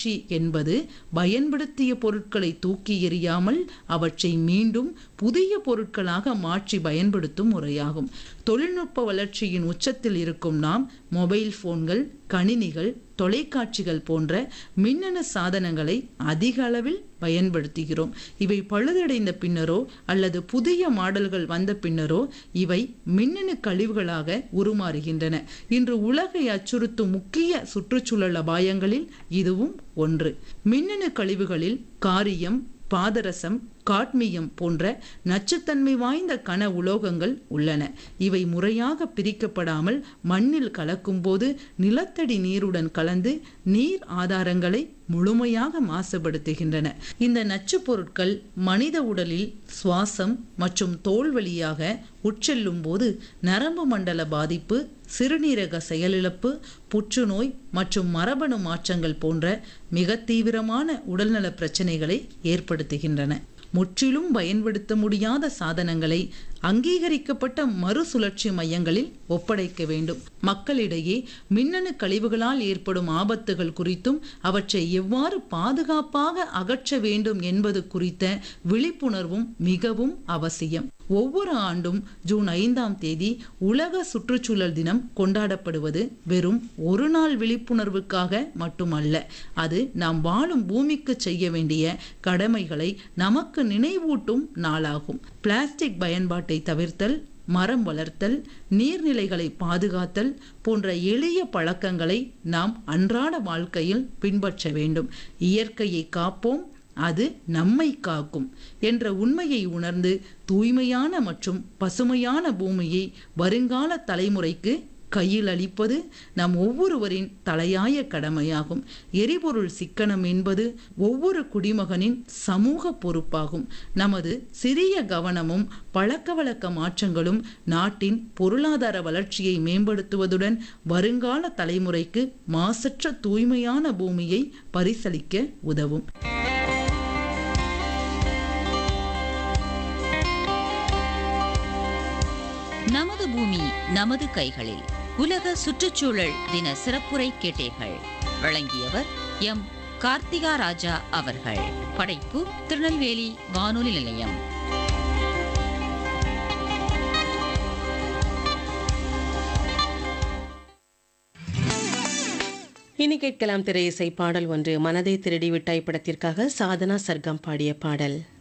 மறுசுழற்சி என்பது பயன்படுத்திய பொருட்களை தூக்கி எறியாமல் அவற்றை மீண்டும் புதிய பொருட்களாக மாற்றி பயன்படுத்தும் முறையாகும் தொழில்நுட்ப வளர்ச்சியின் உச்சத்தில் இருக்கும் நாம் மொபைல் போன்கள் கணினிகள் தொலைக்காட்சிகள் போன்ற மின்னணு சாதனங்களை அதிக அளவில் பயன்படுத்துகிறோம் இவை பழுதடைந்த பின்னரோ அல்லது புதிய மாடல்கள் வந்த பின்னரோ இவை மின்னணு கழிவுகளாக உருமாறுகின்றன இன்று உலகை அச்சுறுத்தும் முக்கிய சுற்றுச்சூழல் அபாயங்களில் இதுவும் ஒன்று மின்னணு கழிவுகளில் காரியம் பாதரசம் காட்மியம் போன்ற நச்சுத்தன்மை வாய்ந்த கன உலோகங்கள் உள்ளன இவை முறையாக பிரிக்கப்படாமல் மண்ணில் கலக்கும்போது நிலத்தடி நீருடன் கலந்து நீர் ஆதாரங்களை முழுமையாக மாசுபடுத்துகின்றன இந்த நச்சுப் பொருட்கள் மனித உடலில் சுவாசம் மற்றும் தோல் வழியாக உட்செல்லும் போது நரம்பு மண்டல பாதிப்பு சிறுநீரக செயலிழப்பு புற்றுநோய் மற்றும் மரபணு மாற்றங்கள் போன்ற மிக தீவிரமான உடல்நல பிரச்சனைகளை ஏற்படுத்துகின்றன முற்றிலும் பயன்படுத்த முடியாத சாதனங்களை அங்கீகரிக்கப்பட்ட மறுசுழற்சி மையங்களில் ஒப்படைக்க வேண்டும் மக்களிடையே மின்னணு கழிவுகளால் ஏற்படும் ஆபத்துகள் குறித்தும் அவற்றை எவ்வாறு பாதுகாப்பாக அகற்ற வேண்டும் என்பது குறித்த விழிப்புணர்வும் மிகவும் அவசியம் ஒவ்வொரு ஆண்டும் ஜூன் ஐந்தாம் தேதி உலக சுற்றுச்சூழல் தினம் கொண்டாடப்படுவது வெறும் ஒரு நாள் விழிப்புணர்வுக்காக மட்டுமல்ல அது நாம் வாழும் பூமிக்கு செய்ய வேண்டிய கடமைகளை நமக்கு நினைவூட்டும் நாளாகும் பிளாஸ்டிக் பயன்பாட்டை தவிர்த்தல் மரம் வளர்த்தல் நீர்நிலைகளை பாதுகாத்தல் போன்ற எளிய பழக்கங்களை நாம் அன்றாட வாழ்க்கையில் பின்பற்ற வேண்டும் இயற்கையை காப்போம் அது நம்மை காக்கும் என்ற உண்மையை உணர்ந்து தூய்மையான மற்றும் பசுமையான பூமியை வருங்கால தலைமுறைக்கு கையில் அளிப்பது நம் ஒவ்வொருவரின் தலையாய கடமையாகும் எரிபொருள் சிக்கனம் என்பது ஒவ்வொரு குடிமகனின் சமூக பொறுப்பாகும் நமது சிறிய கவனமும் பழக்கவழக்க மாற்றங்களும் நாட்டின் பொருளாதார வளர்ச்சியை மேம்படுத்துவதுடன் வருங்கால தலைமுறைக்கு மாசற்ற தூய்மையான பூமியை பரிசளிக்க உதவும் நமது பூமி நமது கைகளில் உலக சுற்றுச்சூழல் தின சிறப்புரை கேட்டீர்கள் வழங்கியவர் எம் கார்த்திகா ராஜா அவர்கள் படைப்பு திருநெல்வேலி வானொலி நிலையம் இனி கேட்கலாம் திரை இசை பாடல் ஒன்று மனதை திருடி விட்டாய் படத்திற்காக சாதனா சர்க்கம் பாடிய பாடல்